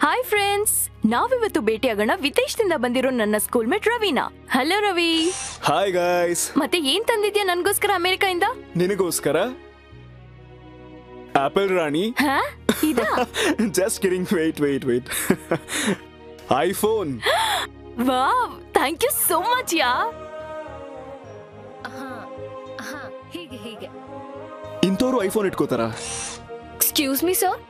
hi friends ನಾವಿವತ್ತು ಭೇಟಿಯಾಗೋಣ ವಿದೇಶದಿಂದ ಬಂದಿರೋ ನನ್ನ schoolmate Raveena hello Ravi hi guys ಮತ್ತೆ ಏನ್ ತಂದಿದ್ಯಾ ನನ್ಗೋಸ್ಕರ ಅಮೆರಿಕಾಯಿಂದ ನಿನಗೋಸ್ಕರ ಆಪಲ್ ರಾಣಿ ಹಾ ಇದಾ just kidding wait wait wait iPhone wow thank you so much yeah ಹೀಗೆ ಹೀಗೆ ಇಂಥವ್ರು ಐಫೋನ್ ಇಟ್ಕೋತಾರ ಎಕ್ಸ್ಕ್ಯೂಸ್ ಮೀ ಸರ್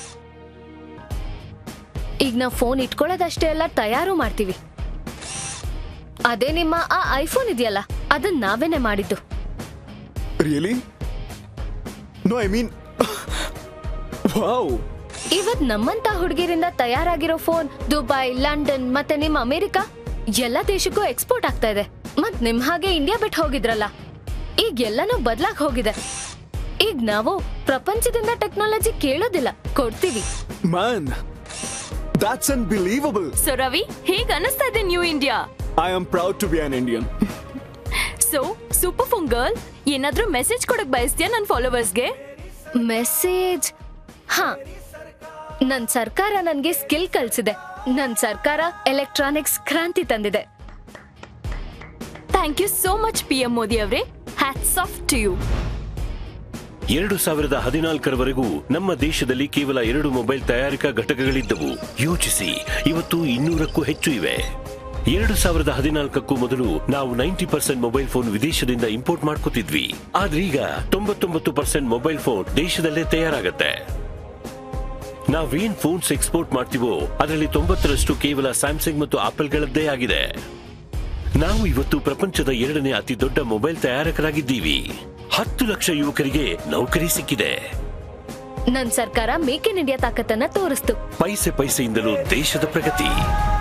ಈಗ ನಾವು ಫೋನ್ ಇಟ್ಕೊಳ್ಳೋದಷ್ಟೇ ಎಲ್ಲ ತಯಾರು ಮಾಡ್ತೀವಿ ಅದೇ ನಿಮ್ಮ ಆ ಐಫೋನ್ ಇದೆಯಲ್ಲ ಅದನ್ನ ನಾವೇನೆ ಮಾಡಿದ್ದು really no I mean wow ಇವತ್ ನಮ್ಮಂತ ಹುಡುಗಿರಿಂದ ತಯಾರಾಗಿರೋ ಫೋನ್ ದುಬೈ ಲಂಡನ್ ಮತ್ತೆ ನಿಮ್ಮ ಅಮೆರಿಕ ಎಲ್ಲ ದೇಶಕ್ಕೂ ಎಕ್ಸ್ಪೋರ್ಟ್ ಆಗ್ತಾ ಇದೆ ಮತ್ ನಿಮ್ ಹಾಗೆ ಇಂಡಿಯಾ ಬಿಟ್ಟು ಹೋಗಿದ್ರಲ್ಲ ಈಗ ಎಲ್ಲನೂ ಬದ್ಲಾಗ್ ಹೋಗಿದೆ ಈಗ ನಾವು ಪ್ರಪಂಚದಿಂದ ಟೆಕ್ನಾಲಜಿ ಕೇಳೋದಿಲ್ಲ ಕೊಡ್ತೀವಿ man that's unbelievable so Ravi ಹೇಗ್ ಅನಿಸ್ತಾ ಇದೆ new India I am proud to be an Indian so super phone girl ಏನಾದ್ರೂ ಮೆಸೇಜ್ ಕೊಡಕ್ ಬಯಸ್ತೀಯಾ ನನ್ನ ಫಾಲೋವರ್ಸ್ಗೆ ಮೆಸೇಜ್ ಹಾ ನನ್ ಸರ್ಕಾರ ನನ್ಗೆ ಸ್ಕಿಲ್ ಕಲ್ಸಿದೆ ನನ್ ಸರ್ಕಾರ ಎಲೆಕ್ಟ್ರಾನಿಕ್ಸ್ ಕ್ರಾಂತಿ ತಂದಿದೆ thank you so much P M Modi ಅವರೇ ಹ್ಯಾಟ್ಸ್ ಆಫ್ ಟು ಯು ಎರಡು ಸಾವಿರದ ಹದಿನಾಲ್ಕರವರೆಗೂ ನಮ್ಮ ದೇಶದಲ್ಲಿ ಕೇವಲ ಎರಡು ಮೊಬೈಲ್ ತಯಾರಿಕಾ ಘಟಕಗಳಿದ್ದವು ಯೋಚಿಸಿ ಇವತ್ತು ಇನ್ನೂರಕ್ಕೂ ಹೆಚ್ಚು ಇವೆ ಎರಡು ಸಾವಿರದ ಹದಿನಾಲ್ಕಕ್ಕೂ ಮೊದಲು ನಾವು ನೈಂಟಿ ಪರ್ಸೆಂಟ್ ಮೊಬೈಲ್ ಫೋನ್ ವಿದೇಶದಿಂದ ಇಂಪೋರ್ಟ್ ಮಾಡ್ಕೋತಿದ್ವಿ ಆದ್ರೀಗ ತೊಂಬತ್ತೊಂಬತ್ತು ಪರ್ಸೆಂಟ್ ಮೊಬೈಲ್ ಫೋನ್ ದೇಶದಲ್ಲೇ ತಯಾರಾಗತ್ತೆ ನಾವೇನ್ ಫೋನ್ಸ್ ಎಕ್ಸ್ಪೋರ್ಟ್ ಮಾಡ್ತೀವೋ ಅದರಲ್ಲಿ ತೊಂಬತ್ತರಷ್ಟು ಕೇವಲ ಸ್ಯಾಮ್ಸಂಗ್ ಮತ್ತು ಆಪಲ್ಗಳದ್ದೇ ಆಗಿದೆ ನಾವು ಇವತ್ತು ಪ್ರಪಂಚದ ಎರಡನೇ ಅತಿ ದೊಡ್ಡ ಮೊಬೈಲ್ ತಯಾರಕರಾಗಿದ್ದೀವಿ ಹತ್ತು ಲಕ್ಷ ಯುವಕರಿಗೆ ನೌಕರಿ ಸಿಕ್ಕಿದೆ ನನ್ ಸರ್ಕಾರ ಮೇಕ್ ಇನ್ ಇಂಡಿಯಾ ತಾಕತ್ತನ್ನ ತೋರಿಸ್ತು ಪೈಸೆ ಪೈಸೆಯಿಂದಲೂ ದೇಶದ ಪ್ರಗತಿ